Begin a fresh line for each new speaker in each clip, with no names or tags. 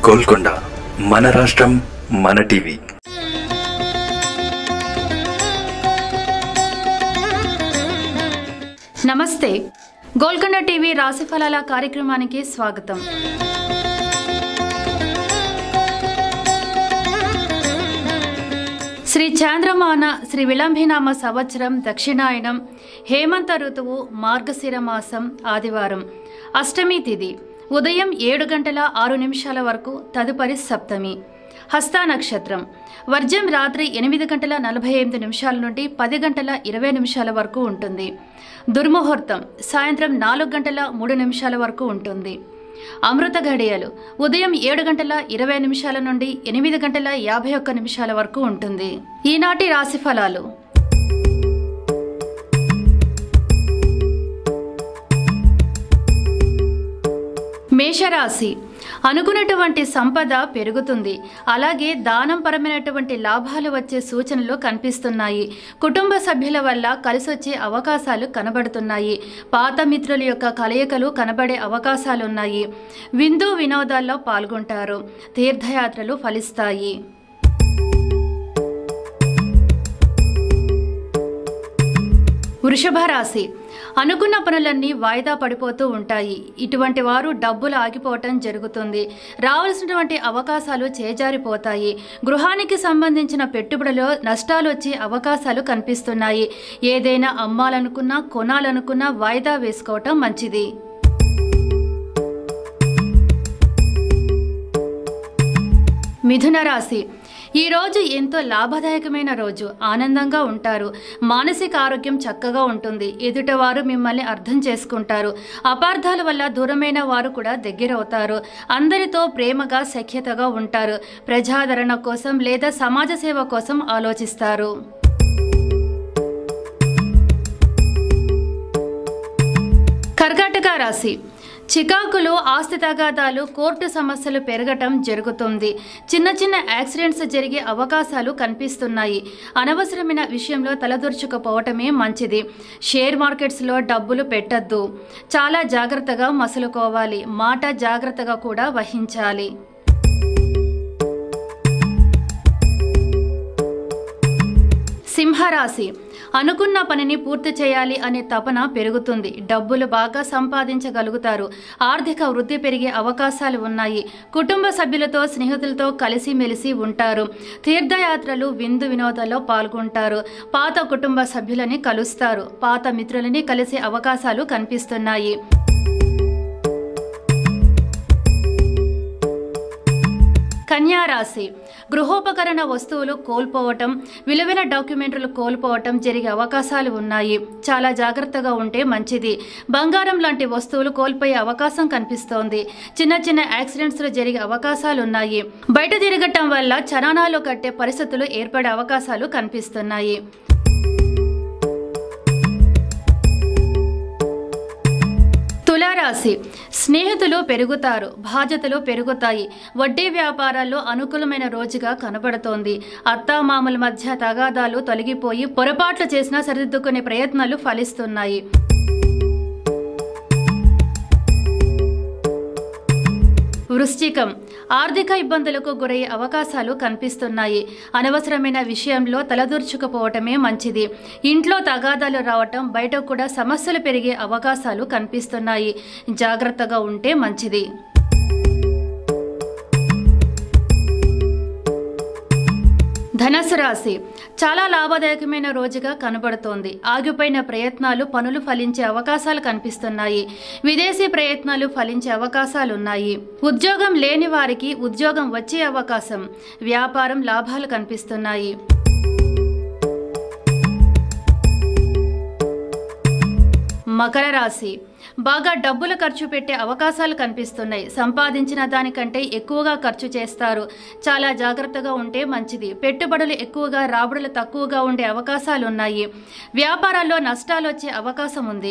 గోల్కొండ మన రాష్ట్రం మన టీవీ
నమస్తే గోల్కొండ టీవీ రాశిఫలాల కార్యక్రమానికి స్వాగతం శ్రీ చాంద్రమాన శ్రీ విలంబినామ సంవత్సరం దక్షిణాయనం హేమంత ఋతువు మార్గశిర మాసం ఆదివారం అష్టమి తిథి ఉదయం ఏడు గంటల ఆరు నిమిషాల వరకు తదుపరి సప్తమి హస్తా నక్షత్రం వర్జం రాత్రి ఎనిమిది గంటల నలభై ఎనిమిది నిమిషాల నుండి పది గంటల ఇరవై నిమిషాల వరకు ఉంటుంది దుర్ముహూర్తం సాయంత్రం నాలుగు గంటల మూడు నిమిషాల వరకు ఉంటుంది అమృత ఘడియలు ఉదయం ఏడు గంటల ఇరవై నిమిషాల నుండి ఎనిమిది గంటల యాభై ఒక్క నిమిషాల వరకు ఉంటుంది ఈనాటి రాశి ఫలాలు మేషరాశి అనుకున్నటువంటి సంపద పెరుగుతుంది అలాగే దానం పరమైనటువంటి లాభాలు వచ్చే సూచనలు కనిపిస్తున్నాయి కుటుంబ సభ్యుల వల్ల కలిసొచ్చే అవకాశాలు కనబడుతున్నాయి పాత మిత్రుల యొక్క కలయికలు కనబడే అవకాశాలున్నాయి విందు వినోదాల్లో పాల్గొంటారు తీర్థయాత్రలు ఫలిస్తాయి వృషభ రాశి అనుకున్న పనులన్నీ వాయిదా పడిపోతూ ఉంటాయి ఇటువంటి వారు డబ్బులు ఆగిపోవటం జరుగుతుంది రావాల్సినటువంటి అవకాశాలు చేజారిపోతాయి గృహానికి సంబంధించిన పెట్టుబడిలో నష్టాలు వచ్చే అవకాశాలు కనిపిస్తున్నాయి ఏదైనా అమ్మాలనుకున్నా కొనాలనుకున్నా వాయిదా వేసుకోవటం మంచిది మిథున రాశి ఈ రోజు ఎంతో లాభదాయకమైన రోజు ఆనందంగా ఉంటారు మానసిక ఆరోగ్యం చక్కగా ఉంటుంది ఎదుటవారు మిమ్మల్ని అర్థం చేసుకుంటారు అపార్థాల వల్ల దూరమైన వారు కూడా దగ్గరవుతారు అందరితో ప్రేమగా సఖ్యతగా ఉంటారు ప్రజాదరణ కోసం లేదా సమాజ సేవ కోసం ఆలోచిస్తారు కర్కాటక రాశి చికాకులు ఆస్తి తగాదాలు కోర్టు సమస్యలు పెరగటం జరుగుతుంది చిన్న చిన్న యాక్సిడెంట్స్ జరిగే అవకాశాలు కనిపిస్తున్నాయి అనవసరమైన విషయంలో తలదూర్చుకుపోవటమే మంచిది షేర్ మార్కెట్స్లో డబ్బులు పెట్టద్దు చాలా జాగ్రత్తగా మసులుకోవాలి మాట జాగ్రత్తగా కూడా వహించాలి సింహరాశి అనుకున్న పనిని పూర్తి చేయాలి అనే తపన పెరుగుతుంది డబ్బులు బాగా సంపాదించగలుగుతారు ఆర్థిక వృద్ధి పెరిగే అవకాశాలు ఉన్నాయి కుటుంబ సభ్యులతో స్నేహితులతో కలిసిమెలిసి ఉంటారు తీర్థయాత్రలు విందు వినోదాల్లో పాల్గొంటారు పాత కుటుంబ సభ్యులని కలుస్తారు పాత మిత్రులని కలిసే అవకాశాలు కనిపిస్తున్నాయి కన్యా రాశి గృహోపకరణ వస్తువులు కోల్పోవటం విలువైన డాక్యుమెంట్లు కోల్పోవటం జరిగే అవకాశాలు ఉన్నాయి చాలా జాగ్రత్తగా ఉంటే మంచిది బంగారం లాంటి వస్తువులు కోల్పోయే అవకాశం కనిపిస్తోంది చిన్న చిన్న యాక్సిడెంట్స్లు జరిగే అవకాశాలు ఉన్నాయి బయట తిరగటం వల్ల చరణాలు కట్టే పరిస్థితులు ఏర్పడే అవకాశాలు కనిపిస్తున్నాయి తులారాశి స్నేహితులు పెరుగుతారు బాధ్యతలు పెరుగుతాయి వడ్డీ వ్యాపారాల్లో అనుకూలమైన రోజుగా కనబడుతోంది అత్తామామల మధ్య తగాదాలు తొలగిపోయి పొరపాట్లు చేసినా సరిదిద్దుకునే ప్రయత్నాలు ఫలిస్తున్నాయి వృశ్చికం ఆర్థిక ఇబ్బందులకు గురయ్యే అవకాశాలు కనిపిస్తున్నాయి అనవసరమైన విషయంలో తలదూర్చుకుపోవటమే మంచిది ఇంట్లో తగాదాలు రావటం బయట కూడా సమస్యలు పెరిగే అవకాశాలు కనిపిస్తున్నాయి జాగ్రత్తగా ఉంటే మంచిది ధనస్సు రాశి చాలా లాభదాయకమైన రోజుగా కనబడుతోంది ఆగిపోయిన ప్రయత్నాలు పనులు ఫలించే అవకాశాలు కనిపిస్తున్నాయి విదేశీ ప్రయత్నాలు ఫలించే అవకాశాలున్నాయి ఉద్యోగం లేని వారికి ఉద్యోగం వచ్చే అవకాశం వ్యాపారం లాభాలు కనిపిస్తున్నాయి మకర రాశి బాగా డబ్బులు ఖర్చు పెట్టే అవకాశాలు కనిపిస్తున్నాయి సంపాదించిన దానికంటే ఎక్కువగా ఖర్చు చేస్తారు చాలా జాగ్రత్తగా ఉంటే మంచిది పెట్టుబడులు ఎక్కువగా రాబడులు తక్కువగా ఉండే అవకాశాలు ఉన్నాయి వ్యాపారాల్లో నష్టాలు వచ్చే అవకాశం ఉంది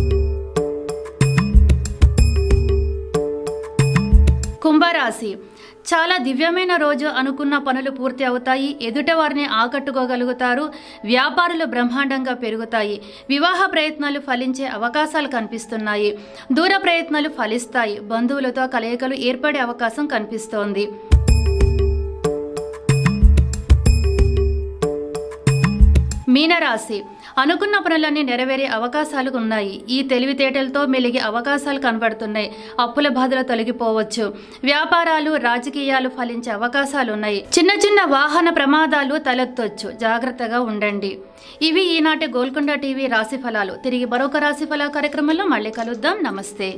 కుంభరాశి చాలా దివ్యమైన రోజు అనుకున్న పనులు పూర్తి అవుతాయి ఎదుట వారిని ఆకట్టుకోగలుగుతారు వ్యాపారులు బ్రహ్మాండంగా పెరుగుతాయి వివాహ ప్రయత్నాలు ఫలించే అవకాశాలు కనిపిస్తున్నాయి దూర ప్రయత్నాలు ఫలిస్తాయి బంధువులతో కలయికలు ఏర్పడే అవకాశం కనిపిస్తోంది మీనరాశి అనుకున్న పనులన్నీ నెరవేరే అవకాశాలు ఉన్నాయి ఈ తెలివితేటలతో మెలిగే అవకాశాలు కనబడుతున్నాయి అప్పుల బాధలు తొలగిపోవచ్చు వ్యాపారాలు రాజకీయాలు ఫలించే అవకాశాలు ఉన్నాయి చిన్న చిన్న వాహన ప్రమాదాలు తలెత్తొచ్చు జాగ్రత్తగా ఉండండి ఇవి ఈనాటి గోల్కొండ టీవీ రాశి ఫలాలు తిరిగి మరొక రాశి ఫల కార్యక్రమంలో మళ్ళీ కలుద్దాం నమస్తే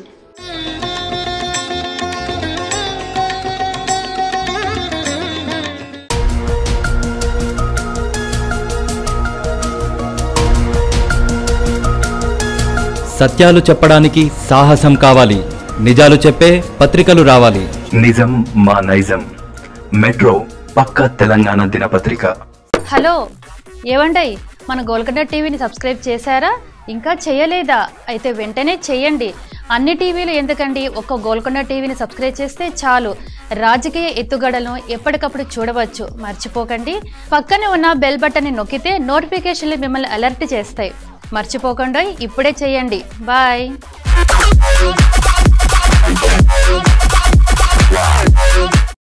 సత్యాలు చెప్పడానికి సాహసం కావాలి నిజాలు చెప్పే పత్రికలు రావాలి
నిజం మా నైజం మెట్రో పక్క తెలంగాణ దినపత్రిక
హలో ఏవండయ్ మన గోల్కొండ టీవీని సబ్స్క్రైబ్ చేశారా ఇంకా చేయలేదా అయితే వెంటనే చేయండి అన్ని టీవీలు ఎందుకండి ఒక్క గోల్కొండ టీవీని సబ్స్క్రైబ్ చేస్తే చాలు రాజకీయ ఎత్తుగడలను ఎప్పటికప్పుడు చూడవచ్చు మర్చిపోకండి పక్కనే ఉన్న బెల్ బటన్ని నొక్కితే నోటిఫికేషన్లు మిమ్మల్ని అలర్ట్ చేస్తాయి మర్చిపోకుండా ఇప్పుడే చేయండి బాయ్